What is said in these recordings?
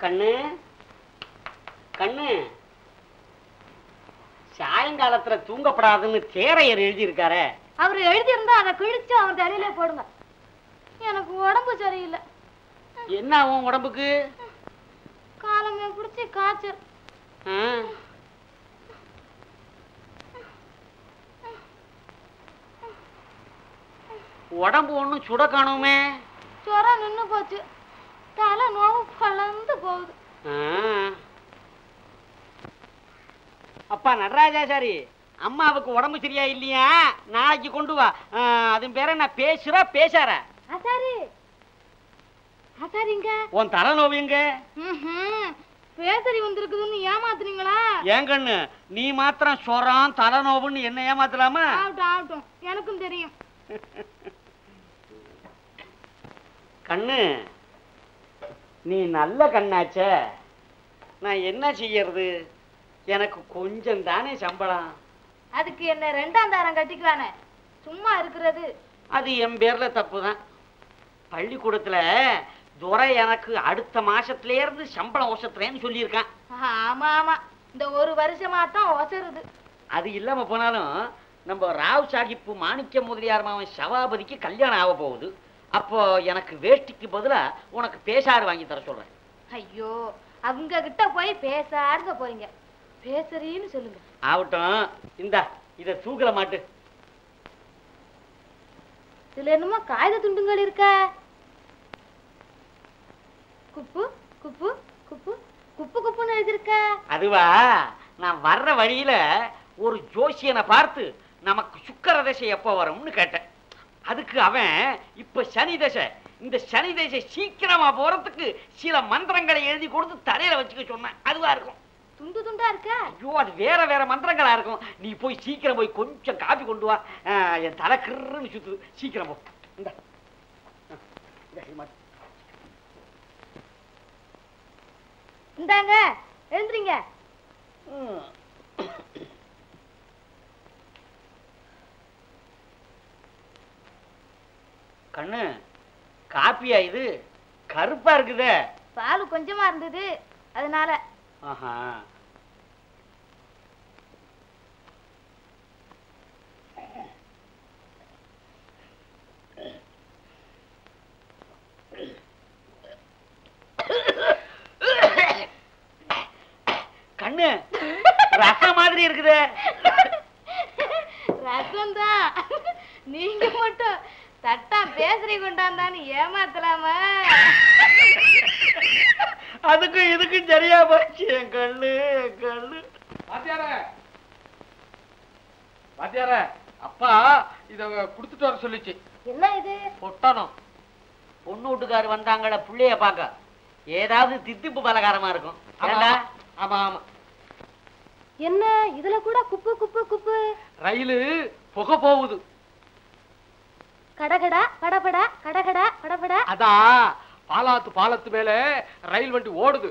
கண்ணு கண்ணு சாயங்காலத்துல தூங்கப்படாதுன்னு தேரையர் எழுதியிருக்காரே அவர் எழுதியிருந்தா அதை கிழிச்சு அவர் தலையில போடுங்க எனக்கு உடம்பு சரியில்லை என்ன உன் உடம்புக்கு காலமே பிடிச்சி காய்ச்சல் ஆ? உடம்பு ஒண்ணும் சுட காணுமே ஜுரம் நின்னு போச்சு தலை நோவு பழந்து போகுது ஆ. அப்பா நடராஜாச்சாரி அம்மாவுக்கு உடம்பு சரியா இல்லையா நாளைக்கு கொண்டு வா ஆ, அது பேர நான் பேசுறா பேசாரா ஆசாரி ஆசாரிங்க உன் தலைநோவு எங்க ம்ஹும். பேசரி வந்திருக்குதுன்னு ஏமாத்துனீங்களா ஏன் கண்ணு நீ மாத்திரம் சொரம் தலைநோவுன்னு என்ன ஏமாத்தலாமா ஆகட்டும் ஆகட்டும் எனக்கும் தெரியும் கண்ணு நீ நல்ல கண்ணாச்சே நான் என்ன செய்யறது எனக்கு கொஞ்சம் தானே சம்பளம் அதுக்கு என்ன ரெண்டாம் தாரம் கட்டிக்குவானே சும்மா இருக்கிறது அது என் பேர்ல தப்பு தான் பள்ளிக்கூடத்துல துரை எனக்கு அடுத்த மாசத்துல இருந்து சம்பளம் ஒசத்துறேன்னு சொல்லியிருக்கான் ஆமா ஆமா இந்த ஒரு வருஷமா தான் ஒசருது அது இல்லாம போனாலும் நம்ம ராவ் சாஹிப்பு மாணிக்க முதலியார் மாவன் சபாபதிக்கு கல்யாணம் ஆக போகுது அப்போ எனக்கு வேஷ்டிக்கு பதிலா உனக்கு பேசாறு வாங்கி தர சொல்றேன் ஐயோ அவங்க கிட்ட போய் பேசாருங்க போறீங்க பேசுறீன்னு சொல்லுங்க ஆகட்டும் இந்தா இத தூக்கல மாட்டு இதுல என்னமோ காகித துண்டுங்கள் இருக்க குப்பு குப்பு குப்பு குப்பு குப்புன்னு எழுதிருக்க அதுவா நான் வர்ற வழியில ஒரு ஜோசியனை பார்த்து நமக்கு சுக்கர தசை எப்போ வரும்னு கேட்டேன் அதுக்கு அவன் இப்ப சனி தசை இந்த சனி தசை சீக்கிரமா போறதுக்கு சில மந்திரங்களை எழுதி கொடுத்து தலையில வச்சுக்க சொன்னேன் அதுவா இருக்கும் துண்டு துண்டா இருக்க ஐயோ அது வேற வேற மந்திரங்களா இருக்கும் நீ போய் சீக்கிரம் போய் கொஞ்சம் காபி கொண்டு வா ஆஹ், என் தலை கிருன்னு சுத்துது சீக்கிரம் போ இந்த இந்தாங்க எழுந்துறீங்க கண்ணு காப்பியா இது கருப்பா இருக்குதே பால் கொஞ்சமா இருந்தது அதனால ஆஹா கண்ணு ரசம் மாதிரி இருக்குதே ரசம் தான் நீங்க மட்டும் தட்டா பேசுறீ கொண்டாந்தான்னு ஏமாத்தலாமா அதுக்கும் இதுக்கும் சரியா போச்சு என் கண்ணு என் கண்ணு வாத்தியார வாத்தியார அப்பா இத குடுத்துட்டு வர சொல்லிச்சு என்ன இது பொட்டணும் பொண்ணு வீட்டுக்காரு வந்தாங்கள புள்ளைய பார்க்க ஏதாவது தித்திப்பு பலகாரமா இருக்கும் ஏண்டா? ஆமா ஆமா என்ன இதுல கூட குப்பு குப்பு குப்பு ரயிலு புகை போகுது கடகடா படபடா கடகடா படபடா அதான் பாலாத்து பாலத்து மேல ரயில் வண்டி ஓடுது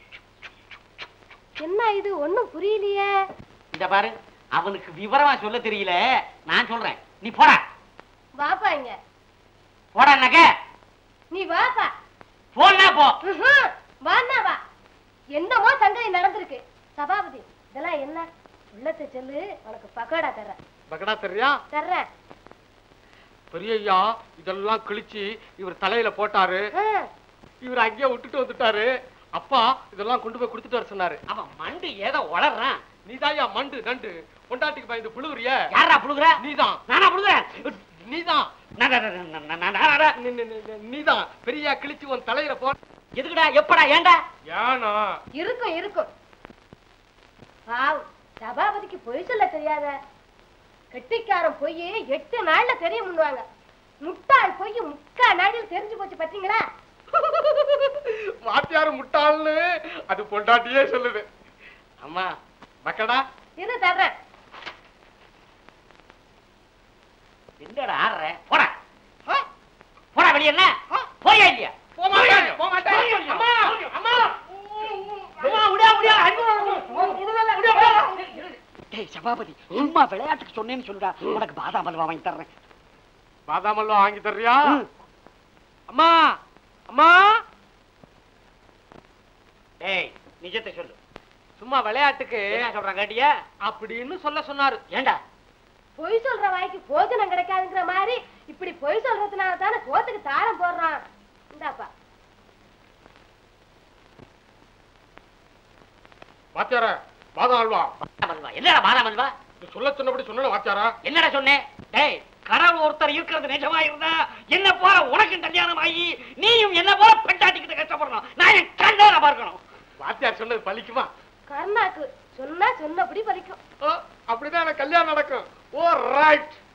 என்ன இது ஒண்ணும் புரியலையே இந்த பாரு அவனுக்கு விவரமா சொல்ல தெரியல நான் சொல்றேன் நீ போடா வாப்பா இங்க போடா நக நீ வாப்பா போனா போ ம்ஹும். வான்னா வா என்னமோ சங்கதி நடந்திருக்கு சபாபதி இதெல்லாம் என்ன உள்ளத்தை சொல்லு உனக்கு பக்கோடா தர்றேன் பகடா தெரியா தர்றேன் பெரிய ஐயா இதெல்லாம் கிழிச்சு இவர் தலையில போட்டாரு ஆ, இவர் அங்கேயே விட்டுட்டு வந்துட்டாரு அப்பா இதெல்லாம் கொண்டு போய் கொடுத்துட்டு வர சொன்னாரு அவன் மண்டு ஏதோ வளர்றான் நீதாயா மண்டு நண்டு பொண்டாட்டிக்கு பயந்து புழுவுறிய யாரா புழுகுற நீதான் நானா புழுகுறேன் நீதான் நான், நான், நான், நான், நான், நான், நான். நீ- நீ- நீ- நீதான் பெரிய கிழிச்சு உன் தலையில போ எதுக்குடா எப்படா ஏன்டா ஏனா இருக்கும் இருக்கும் வாவ் சபாபதிக்கு பொய் சொல்ல தெரியாத கெட்டிக்காரன் பொய் எட்டு நாள்ல தெரிய முன்னுவாங்க முட்டாள் பொய் முக்கா நாளில் தெரிஞ்சு போச்சு பாத்தீங்களா வாத்தியாரு முட்டாள்னு அது பொண்டாட்டியே சொல்லுது அம்மா பக்கடா இது தர்றேன் எங்கடா ஆடுற போடா ஆ? போடா வெளிய என்ன போயா இல்லையா போக மாட்டேன், போக மாட்டேன். அம்மா, அம்மா அம்மா விடியா விடியா டேய் சபாபதி சும்மா விளையாட்டுக்கு சொன்னேன்னு சொல்லுடா உனக்கு பாதாம் அல்வா வாங்கி தர்றேன் பாதாம் அல்வா வாங்கி தர்றியா ம். அம்மா அம்மா டேய் நிஜத்தை சொல்லு சும்மா விளையாட்டுக்கு என்ன சொல்றான் கேட்டியா அப்படின்னு சொல்ல சொன்னாரு ஏண்டா பொய் சொல்ற வாய்க்கு போஜனம் கிடைக்காதுங்கிற மாதிரி இப்படி பொய் சொல்றதுனால தானே சோத்துக்கு தாரம் போடுறான் இந்தாப்பா வாத்தியார பாதம் அல்வா பாதாம் அல்வா என்னடா பாதாம் அல்வா இது சொல்ல சொன்னபடி சொன்ன வாத்தியாரா என்னடா சொன்னேன் டேய் கடவுள் ஒருத்தர் இருக்கிறது நிஜமா இருந்தா என்ன போல உனக்கும் கல்யாணம் ஆகி நீயும் என்ன போல பெண்டாட்டிக்கிட்டு கஷ்டப்படணும் நான் என் கண்ணால பார்க்கணும் வாத்தியார் சொன்னது பலிக்குமா கர்ணாக்கு சொன்னா சொன்னபடி பலிக்கும் ஓ, அப்படிதான் எனக்கு கல்யாணம் நடக்கும் ஓ ரைட்